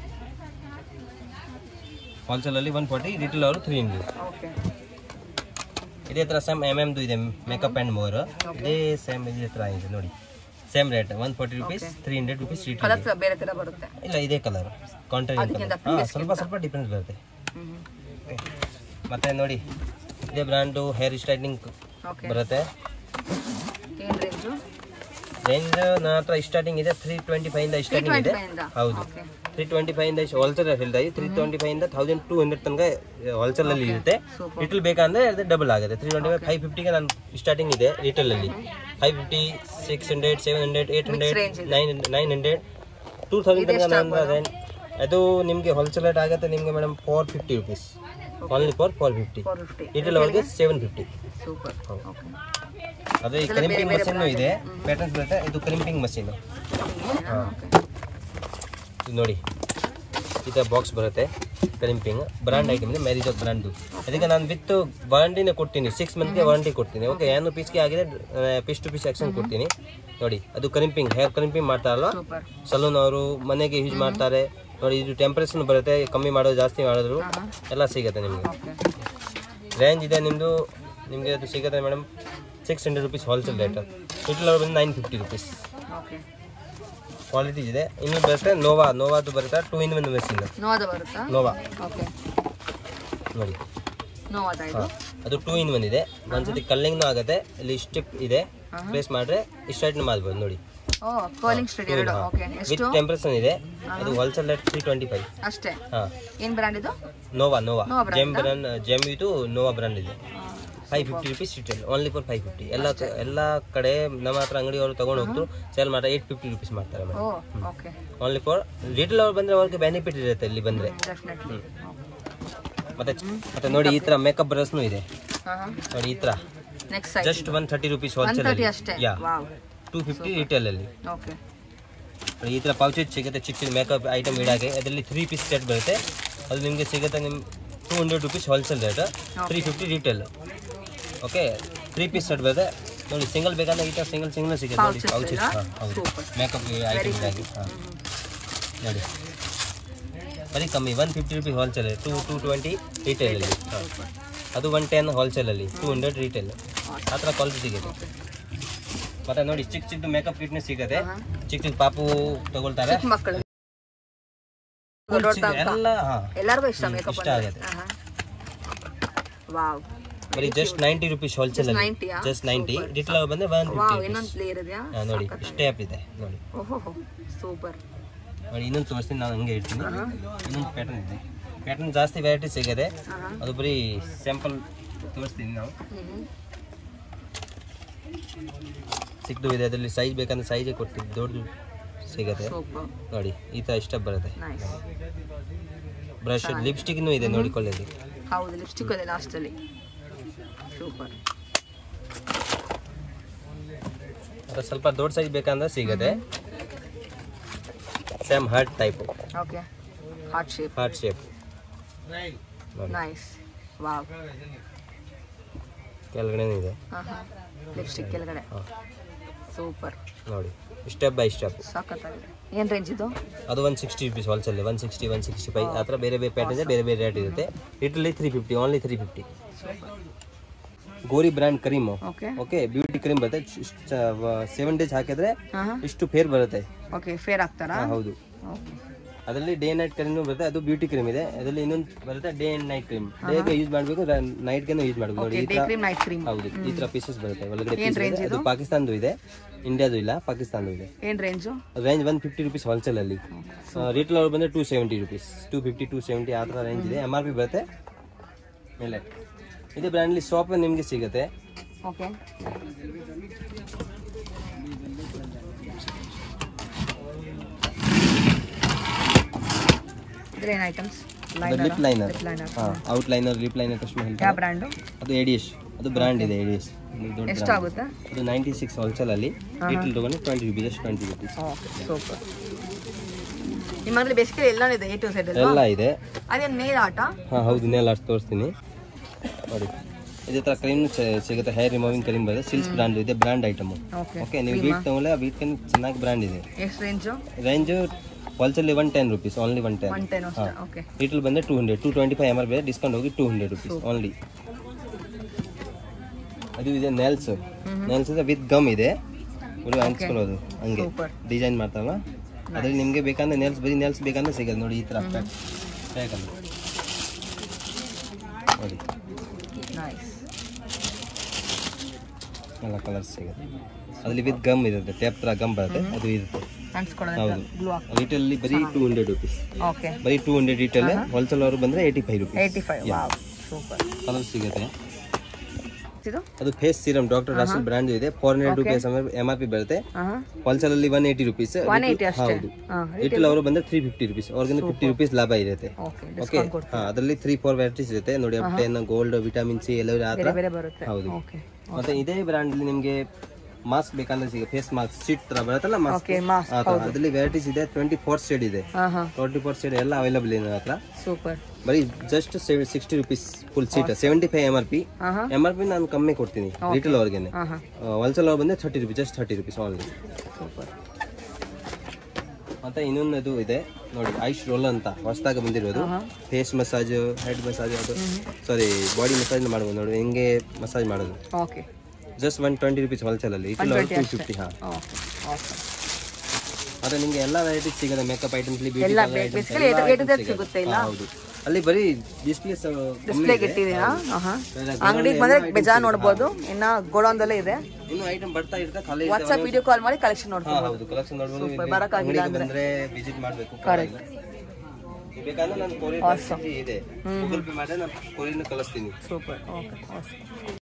ಹೋಲ್ಸೇಲ್ ಅಲ್ಲಿ ಒನ್ ಫಾರ್ಟಿ ರಿಟೇಲ್ ಅವರು ತ್ರೀ ಹಂಡ್ರೆಡ್ ಓಕೆ ಇದೇ ಥರ ಸೇಮ್ ಎಮ್ ಎಮ್ದು ಇದೆ ಮೇಕಪ್ ಆ್ಯಂಡ್ ಮೋರ್ ಇದೇ ಸೇಮ್ ಇದೇ ಥರ ಇದೆ ನೋಡಿ same rate one forty rupees three hundred rupees retail colours ಬೇರೆ ತರ ಬರುತ್ತೆ ಇಲ್ಲ ಇದೇ ಕಲರ್ ಕಾಂಟ್ರಾಕ್ಟ್ ಅದಕ್ಕಿಂತ ಕಲರ್ ಹಾಂ ಸ್ವಲ್ಪ ಸ್ವಲ್ಪ ಡಿಫ್ರೆನ್ಸ್ ಬರುತ್ತೆ ಹ್ಮ್ ಮತ್ತೆ ನೋಡಿ ಇದೇ ಬ್ರ್ಯಾಂಡು ಹೇರ್ ಸ್ಟ್ರೈಟ್ನಿಂಗ್ ಓಕೆ ಬರುತ್ತೆ ಏನ್ ರೇಂಜು ರೇಂಜ್ ನನ್ನ ಹತ್ರ ಸ್ಟಾರ್ಟಿಂಗ್ ಇದೆ ತ್ರೀ ಟ್ವೆಂಟಿ ಫೈವ್ ಇಂದ ಸ್ಟಾರ್ಟಿಂಗ್ ಇದೆ ಇಂದ ಹೌದು ಓಕೆ ತ್ರೀ ಟ್ವೆಂಟಿ ಫೈವ್ ಇಂದ ಹೋಲ್ಸೇಲ್ ಹೇಳ್ತಾ ತ್ರೀ ಟ್ವೆಂಟಿ ಫೈವ್ ಇಂದ ತೌಸಂಡ್ ಟೂ ಹಂಡ್ರೆಡ್ ತನಕ ಹೋಲ್ಸೇಲ್ ಅಲ್ಲಿ ಇರುತ್ತೆ Super. ರಿಟೇಲ್ ಬೇಕಂದ್ರೆ ಅದು ಡಬಲ್ ಆಗುತ್ತೆ ತ್ರೀ ಟ್ವೆಂಟಿ ಫೈವ್ ಫೈವ್ ಫಿಫ್ಟಿಗೆ ನಾನು ಸ್ಟಾರ್ಟಿಂಗ್ ಇದೆ ರಿಟೇಲ್ ಅಲ್ಲಿ five fifty six hundred seven hundred eight hundred range ಇದೆ. Nine nine hundred two thousand ತನಕ ನಾನು ರೇಂಜ್ ಅದು ನಿಮಗೆ ಹೋಲ್ಸೇಲ್ ರೇಟ್ ಆಗುತ್ತೆ ನಿಮಗೆ madam four fifty rupees only for four fifty four fifty retail ಅವ್ರಿಗೆ ಸೆವೆನ್ ಫಿಫ್ಟಿ ಸೂಪರ್ ಓಕೆ ಅದು ಈ ಕ್ರಿಂಪಿಂಗ್ ಮಷೀನ್ ಇದೆ ಪ್ಯಾಟರ್ನ್ಸ್ ಬರುತ್ತೆ ಇದು ಕ್ರಿಂಪಿಂಗ್ ಮಷೀನ್ ಓಕೆ ಇದು ನೋಡಿ ಈ ಥರ ಬಾಕ್ಸ್ ಬರುತ್ತೆ ಕಲಿಂಪಿಂಗ್ ಬ್ರಾಂಡ್ ಐಟಮ್ ಇದೆ ಮ್ಯಾರಿಜಾಕ್ ಬ್ರಾಂಡ್ದು ಅದಕ್ಕೆ ನಾನು ವಿತ್ ವಾರಂಟಿನೇ ಕೊಡ್ತೀನಿ ಸಿಕ್ಸ್ ಮಂತ್ಗೆ ವಾರಂಟಿ ಕೊಡ್ತೀನಿ ಓಕೆ ಏನು ಪೀಸ್ಗೆ ಆಗಿದೆ ಪೀಸ್ ಟು ಪೀಸ್ ಆಕ್ಷನ್ ಕೊಡ್ತೀನಿ ನೋಡಿ ಅದು ಕಲಿಂಪಿಂಗ್ ಹೇರ್ ಕಲಿಂಪಿಂಗ್ ಮಾಡ್ತಾರಲ್ವ ಸೂಪರ್ ಸಲೂನ್ ಅವರು ಮನೆಗೆ ಯೂಸ್ ಮಾಡ್ತಾರೆ ನೋಡಿ ಇದು ಟೆಂಪರೇಚರ್ ಬರುತ್ತೆ ಕಮ್ಮಿ ಮಾಡೋದು ಜಾಸ್ತಿ ಮಾಡಿದ್ರು ಎಲ್ಲ ಸಿಗುತ್ತೆ ನಿಮಗೆ ಓಕೆ ರೇಂಜ್ ಇದೆ ನಿಮ್ಮದು ನಿಮಗೆ ಅದು ಸಿಗುತ್ತೆ madam six hundred rupees wholesale rate ಇಟ್ಲ ಬಂದು nine fifty rupees okay quality ಇದೆ ಇನ್ನು ಬರುತ್ತೆ ನೋವಾ ನೋವಾದು ಬರುತ್ತೆ ಟೂ ಇನ್ ಒನ್ ಮೆಷಿನ್ ನೋವಾದ ಬರುತ್ತಾ ನೋವಾ ಓಕೆ ನೋಡಿ ನೋವಾದ ಇದು ಅದು ಟೂ ಇನ್ ಒನ್ ಇದೆ ಒಂದ್ಸತಿ ಕಲ್ಲಿಂಗ್ನೂ ಆಗುತ್ತೆ ಇಲ್ಲಿ ಸ್ಟಿಪ್ ಇದೆ ಪ್ಲೇಸ್ ಮಾಡಿದ್ರೆ ಸ್ಟ್ರೈಟ್ನ ಮಾಡ್ಬೋದು ನೋಡಿ ಓ ಕೋಲಿಂಗ್ ಸ್ಟಡಿ ಎರಡು ಓಕೆ ವಿತ್ ಎಷ್ಟು ಟೆಂಪರೇಚರ್ ಇದೆ ಅದು wholesale rate three twenty five ಅಷ್ಟೇ ಹಾಂ ಏನ್ ಬ್ರ್ಯಾಂಡ್ ಇದು Nova Nova Nova brand Gem brand Gem ಇದು ನೋವಾ ಬ್ರಾಂಡ್ ಇದೆ five fifty rupees retail only for five fifty ಎಲ್ಲ ಎಲ್ಲ ಕಡೆ ನಮ್ಮ ಹತ್ರ ಅಂಗಡಿಯವರು ತಗೊಂಡು ಹೋಗ್ತು ಸೇಲ್ ಮಾಡ್ತಾರೆ ಏಟ್ ಫಿಫ್ಟಿ ರುಪೀಸ್ ಮಾಡ್ತಾರೆ oh okay only for retail ಅವ್ರು ಬಂದ್ರೆ ಅವ್ರಿಗೆ ಬೆನಿಫಿಟ್ ಇರುತ್ತೆ ಇಲ್ಲಿ ಬಂದ್ರೆ ಡೆಫಿನೆಟ್ಲಿ ಮತ್ತೆ ಮತ್ತೆ ನೋಡಿ ಈ ತರ ಮೇಕಪ್ ಬ್ರಷ್ನು ಇದೆ ಹಾಂ ಹಾಂ ನೋಡಿ ಈ ತರ next size just one thirty rupees one wholesale thirty ಅಲ್ಲಿ ಅಷ್ಟೇ yeah wow two fifty retail ಅಲ್ಲಿ ಓಕೆ ನೋಡಿ, ಈ ತರ ಪೌಚೇಜ್ ಸಿಗುತ್ತೆ ಚಿಕ್ಕ ಚಿಕ್ಕ ಮೇಕಪ್ ಐಟಮ್ ಇಡಾಗೆ ಅದರಲ್ಲಿ ತ್ರೀ ಪೀಸ್ ಸೆಟ್ ಬರುತ್ತೆ ಅದು ನಿಮಗೆ ಸಿಗುತ್ತೆ ನಿಮ್ಮ two hundred rupees wholesale rate three fifty retail okay three piece set ಬರುತ್ತೆ ನೋಡಿ ಸಿಂಗಲ್ ಬೇಕಂದ್ರೆ ಈ ಥರ ಸಿಂಗಲ್ ಸಿಂಗಲ್ ಸಿಗುತ್ತೆ ನೋಡಿ Pouches ಪೌಚೇಜ್ ಎಲ್ಲ? ಹಾಂ ಹೌದು Super. ಮೇಕಪ್ ಐಟಮ್ ಇಡಾಗೆ ಹಾಂ ನೋಡಿ ಬರೀ ಕಮ್ಮಿ one fifty rupees wholesale two two twenty ರಿಟೇಲಲ್ಲಿ ಹಾಂ ಅದು ಒನ್ ಟೆನ್ ಹೋಲ್ಸೇಲಲ್ಲಿ ಟೂ ಹಂಡ್ರೆಡ್ ರಿಟೇಲ್ ಆ ಥರ ಕ್ವಾಲಿಟಿ ಸಿಗುತ್ತೆ ಮತ್ತೆ ನೋಡಿ ಚಿಕ್ಕ ಚಿಕ್ಕದು ಮೇಕಪ್ ಕಿಟ್ನೇ ಸಿಗುತ್ತೆ ಚಿಕ್ಕ ಚಿಕ್ಕ ಪಾಪು ತಗೊಳ್ತಾರೆ ಮಕ್ಕಳು Full ಚಿಕ್ಕ- ಎಲ್ಲ ಹಾಂ ಎಲ್ಲರಿಗೂ ಇಷ್ಟ ಮೇಕಪ್ ಇಷ್ಟ ಆಗುತ್ತೆ ವಾವ್ ಬರೀ ಜಸ್ಟ್ ನೈಂಟಿ ರುಪೀಸ್ ಹೋಲ್ಸೇಲ್ ಅಲ್ಲಿ 90 ಯಾ? ಜಸ್ಟ್ ನೈಂಟಿ ರಿಟೇಲ್ ಬಂದ್ರೆ ಒನ್ ವಾವ್ ಫಿಫ್ಟಿ ಇನ್ನೊಂದು ಪ್ಲೇಯರ್ ಇದೆಯಾ ನೋಡಿ ಸ್ಟೇಪ್ ಇದೆ ನೋಡಿ ಓಹೋ ಸೂಪರ್ ನೋಡಿ ಇನ್ನೊಂದು ತೋರಿಸ್ತೀನಿ ನಾನು ಹಂಗೆ ಇಡ್ತೀನಿ ಇನ್ನೊಂದು ಪ್ಯಾಟರ್ನ್ ಇದೆ ಪ್ಯಾಟರ್ನ್ ಜಾಸ್ತಿ ವೆರೈಟಿ ಸಿಗುತ್ತೆ ಅದು ಬರೀ ಸ್ಯಾಂಪಲ್ ತೋರಿಸ್ತೀನಿ ನಾವು ಸಿಕ್ದು ಇದೆ ಅದರಲ್ಲಿ ಸೈಜ್ ಬೇಕಂದ್ರೆ ಸೈಜೇ ಕೊಡ್ತೀವಿ ದೊಡ್ಡದು ಸಿಗುತ್ತೆ ಸೂಪರ್ ನೋಡಿ ಈ ಥರ ಇಷ್ಟ ಬರುತ್ತೆ ನೈಸ್ ಬ್ರಷ್ ಲಿಪ್ಸ್ಟಿಕ್ನು ಇದೆ ನೋಡಿಕೊಳ್ಳಿ ಹೌದು ಲಿಪ್ಸ್ಟಿಕ್ ಇದೆ ಲಾಸ್ಟಲ್ಲಿ ಸೂಪರ್ ಅದು ಸ್ವಲ್ಪ ದೊಡ್ಡ ಸೈಜ್ ಬೇಕಂದ್ರೆ ಸಿಗುತ್ತೆ same heart type okay heart shape heart shape nice wow ಕೆಳಗಡೆ ಇದೆ ಹಾಂ ಹಾಂ ಲಿಪ್ಸ್ಟಿಕ್ ಕೆಳಗಡೆ ಹಾಂ ಸೂಪರ್ ನೋಡಿ ಸ್ಟೆಪ್ ಬೈ ಸ್ಟೆಪ್ ಸಖತ್ತಾಗಿದೆ ಏನು ರೇಂಜ್ ಇದು ಅದು one sixty rupees wholesale one sixty one sixty five ಆ ಥರ ಬೇರೆ ಬೇರೆ ಪ್ಯಾಟರ್ನ್ ಇದೆ ಬೇರೆ ಬೇರೆ ರೇಟ್ ಇರುತ್ತೆ ಇಟ್ರಲ್ಲಿ three fifty only three fifty Goree brand cream okay okay beauty cream ಬರುತ್ತೆ ಸೆವೆನ್ ಡೇಸ್ ಹಾಕಿದ್ರೆ ಹಾಂ ಹಾಂ ಇಷ್ಟು ಫೇರ್ ಬರುತ್ತೆ ಓಕೆ ಫೇರ್ ಆಗ್ತಾರಾ ಹಾ, ಹೌದು ಓಕೆ ಅದರಲ್ಲಿ ಡೇ ನೈಟ್ ಕ್ರೀಮ್ ಬರುತ್ತೆ ಅದು ಬ್ಯೂಟಿ ಕ್ರೀಮ್ ಇದೆ ಅದರಲ್ಲಿ ಇನ್ನೊಂದು ಬರುತ್ತೆ ಡೇ ಅಂಡ್ ನೈಟ್ ಕ್ರೀಮ್ ಡೇಗೆ ಯೂಸ್ ಮಾಡಬೇಕು ನೈಟ್ಗೆ ಯೂಸ್ ಮಾಡಬೇಕು ನೋಡಿ ಈ ಡೇ ಥರ ಕ್ರೀಮ್ ನೈಟ್ ಕ್ರೀಮ್ ಹೌದು ಈ ಥರ ಪೀಸಸ್ ಬರುತ್ತೆ ಒಳಗಡೆ ಏನ್ piece range ಇದೆ. ಅದು ಪಾಕಿಸ್ತಾನದು ಇದೆ ಇಂಡಿಯಾದು ಇಲ್ಲ ಪಾಕಿಸ್ತಾನದು ಇದೆ ಏನು range range one fifty rupees ಹೋಲ್ಸೇಲಲ್ಲಿ ರಿಟೇಲ್ ಅವ್ರು ಬಂದರೆ two seventy rupees two fifty two seventy ಆ ಥರ ರೇಂಜ್ ಇದೆ ಎಮ್ ಆರ್ ಪಿ ಬರುತ್ತೆ ಮೇಲೆ ಇದೇ ಬ್ರ್ಯಾಂಡ್ಲಿ ಶಾಪ್ ನಿಮಗೆ ಸಿಗುತ್ತೆ ಓಕೆ ಇದ್ರೇನು items lip liner lip liner ಹಾಂ out liner lip liner Kashmir ಯಾವ ಬ್ರ್ಯಾಂಡು ಅದು ಎಡಿಯಸ್ ಅದು ಬ್ರ್ಯಾಂಡ್ ಇದೆ ಎಡಿಯಸ್ ದೊಡ್ಡ brand. ಎಷ್ಟಾಗುತ್ತೆ ಅದು ನೈಂಟಿ ಸಿಕ್ಸ್ ಹೋಲ್ಸೇಲಲ್ಲಿ ರಿಟೇಲ್ ತಗೊಂಡು ಟ್ವೆಂಟಿ ರುಪೀಸ್ ಅಷ್ಟು ಟ್ವೆಂಟಿ ರುಪೀಸ್ ಓಕೆ ಸೂಪರ್ ನಿಮ್ಮಲ್ಲಿ ಬೇಸಿಕಲಿ ಎಲ್ಲನೂ ಇದೆ ಎ ಟು ಸೈಡ್ ಅಲ್ವಾ ಎಲ್ಲ ಇದೆ ಅದೇನು ನೇಲ್ ಆಟ ಹಾಂ ಹೌದು ಇನ್ನೆಲ್ಲ ಅಷ್ಟು ತೋರಿಸ್ತೀನಿ ನೋಡಿ ಇದೇ ಥರ ಕ್ರೀಮ್ ಸಿಗುತ್ತೆ ಹೇರ್ ರಿಮೂವಿಂಗ್ ಕ್ರೀಮ್ ಬರುತ್ತೆ ಸಿಲ್ಸ್ ಬ್ರ್ಯಾಂಡ್ ಇದೆ ಬ್ರ್ಯಾಂಡ್ ಐಟಮು ಓಕೆ ಓಕೆ ನೀವು ವೀಟ್ ತಗೊಳ್ಳೆ ವೀಟ್ಗೆ ಚೆನ್ನಾಗಿ ಬ್ರ್ಯಾಂಡ್ ಇದೆ ಎಷ್ಟು ರೇಂಜು ರೇಂಜ್ ಹೋಲ್ಸೇಲಿ one ten rupees only one ten one ten ಅಷ್ಟೇ ಓಕೆ ರಿಟೇಲ್ ಬಂದರೆ two hundred two twenty five M R ಬೇರೆ ಡಿಸ್ಕೌಂಟ್ ಹೋಗಿ ಟೂ ಹಂಡ್ರೆಡ್ ರುಪೀಸ್ ಓನ್ಲಿ ಅದು ಇದೆ ನೆಲ್ಸ್ ನೆಲ್ಸ್ ಇದೆ ವಿತ್ ಗಮ್ ಇದೆ ಬರೀ ಅಂಟಿಸ್ಕೊಳ್ಳೋದು ಹಂಗೆ ಸೂಪರ್ ಡಿಸೈನ್ ಮಾಡ್ತಾರಲ್ಲ ಅದ್ರಲ್ಲಿ ನಿಮಗೆ ಬೇಕಂದ್ರೆ ನೆಲ್ಸ್ ಬರೀ ನೆಲ್ಸ್ ಬೇಕಂದ್ರೆ ಸಿಗೋದು ನೋಡಿ ಈ ಥರ ಪ್ಯಾಕ್ ನೋಡಿ ನೈಸ್ ಎಲ್ಲ ಕಲರ್ಸ್ ಸಿಗುತ್ತೆ ಅದರಲ್ಲಿ ವಿತ್ ಗಮ್ ಇರುತ್ತೆ ಟೇಪ್ ಥರ ಗಮ್ ಬರುತ್ತೆ ಅದು ಇರುತ್ತೆ ಅನ್ಸ್ಕೊಳ್ಳೋದು ಹೌದು ಗ್ಲೂ ಹಾಕಿ ರಿಟೇಲಲ್ಲಿ ಬರೀ ಟೂ ಹಂಡ್ರೆಡ್ ರುಪೀಸ್ ಓಕೆ ಬರೀ ಟೂ ಹಂಡ್ರೆಡ್ ರಿಟೇಲ್ ಹೋಲ್ಸೇಲ್ ಅವರು ಬಂದರೆ eighty five rupees eighty five wow super colour ಸಿಗುತ್ತೆ ಇದು ಅದು face serum doctor Rashel brand ಇದೆ four hundred rupees M R P ಬರುತ್ತೆ ಹಾಂ ಹೋಲ್ಸೇಲ್ ಅಲ್ಲಿ one eighty rupees one eighty ಅಷ್ಟೇ ಹೌದು ಹಾಂ ರಿಟೇಲ್ ಅವರು ಬಂದ್ರೆ ತ್ರೀ ಫಿಫ್ಟಿ ರುಪೀಸ್ ಅವ್ರಿಗೆ ಫಿಫ್ಟಿ ರುಪೀಸ್ ಲಾಭ ಇರುತ್ತೆ ಓಕೆ ಓಕೆ ಹಾ ಅದರಲ್ಲಿ ತ್ರೀ ಫೋರ್ ವೆರೈಟೀಸ್ ಇರುತ್ತೆ ನೋಡಿ ಟೆನ್ ಗೋಲ್ಡ್ ವಿಟಮಿನ್ ಸಿ ಎಲ್ಲ ಆ ಥರ ಬೇರೆ ಬೇರೆ ಬರುತ್ತೆ ಹೌದು ಓಕೆ ಮತ್ತೆ ಇದೇ ಬ್ರ್ಯಾಂಡ್ ಅಲ್ಲಿ ನಿಮಗೆ ಮಾಸ್ಕ್ ಬೇಕಂದ್ರೆ ಈಗ ಫೇಸ್ ಮಾಸ್ಕ್ ಶೀಟ್ ತರ ಬರುತ್ತಲ್ಲ ಮಾಸ್ಕ್ ಓಕೆ ಮಾಸ್ ಅದ್ರಲ್ಲಿ ವೆರೈಟೀಸ್ ಇದೆ ಟ್ವೆಂಟಿ ಫೋರ್ ಶೇಡ್ ಇದೆ ಹಾಂ ಹಾಂ ಟ್ವೆಂಟಿ ಫೋರ್ ಶೇಡ್ ಎಲ್ಲ ಅವೈಲಬಲ್ ಇದೆ ನನ್ನ ಹತ್ರ ಸೂಪರ್ ಬರೀ just sixty rupees full seat seventy five M R P ಹಾಂ ಹಾಂ ಎಮ್ ಆರ್ ಪಿ ನಾನು ಕಮ್ಮಿ ಕೊಡ್ತೀನಿ ರಿಟೇಲ್ ಅವ್ರಿಗೇನೆ ಹಾಂ ಹಾಂ ಹೋಲ್ಸೇಲ್ ಅವ್ರು ಬಂದ್ರೆ thirty rupees just thirty rupees only super ಮತ್ತೆ ಇನ್ನೊಂದು ಇದೆ ನೋಡಿ ಐಶ್ ರೋಲ್ ಅಂತ ಹೊಸದಾಗಿ ಬಂದಿರೋದು ಫೇಸ್ ಮಸಾಜ್ ಹೆಡ್ ಮಸಾಜ್ ಅದು ಸಾರಿ ಬಾಡಿ ಮಸಾಜ್ ಮಾಡ್ಬೋದು ನೋಡಿ ಹೆಂಗೆ ಮಸಾಜ್ ಮಾಡೋದು okay just one twenty rupees wholesale ಅಲ್ಲಿ ಟೂ ಫಿಫ್ಟಿ ಹಾ ಓಕೆ ಓಕೆ ಮತ್ತೆ ನಿಮ್ಗೆ ಎಲ್ಲ ವೆರೈಟೀಸ್ ಸಿಗುತ್ತೆ ಮೇಕಪ್ ಐಟಮ್ಸ್ ಎಲ್ಲ ಬೇಸಿಕಲಿ ಸಿಗುತ್ತೆ ಇಲ್ಲ ಹೌದು ಅಲ್ಲಿ ಬರೀ ಡಿಸ್ಪ್ಲೇ ಡಿಸ್ಪ್ಲೇಗೆ ಇಟ್ಟಿದ್ದೀರಾ ಹಾಂ ಅಂಗಡಿಗೆ ಬಂದ್ರೆ ಬೇಜಾನ್ ನೋಡ್ಬೋದು ಇನ್ನ ಗೋಡೌನ್ದಲ್ಲೇ ಇದೆ ಇನ್ನು ಐಟಮ್ ಬರ್ತಾ ಇರುತ್ತೆ ಖಾಲಿ ವಾಟ್ಸ್ಆಪ್ ವಿಡಿಯೋ ಕಾಲ್ ಮಾಡಿ ಕಲೆಕ್ಷನ್ ನೋಡ್ಬೋದು ಹಾ ಹೌದು ಕಲೆಕ್ಷನ್ ನೋಡ್ಬೋದು ಇಲ್ಲಿ ಬರಕ್ಕಾಗಿಲ್ಲ ಅಂಗಡಿಗೆ ಬಂದ್ರೆ ವಿಸಿಟ್ ಮಾಡಬೇಕು ಬೇಕಾದ್ರೆ ನಾನು ಕೊರಿಯರ್ ಇದೆ ಗೂಗಲ್ ಪೇ ಮಾಡಿ ನಾನು ಕೊರಿಯರ್ ಕಳಿಸ್ತೀನಿ ಸೂಪರ್ ಓಕೆ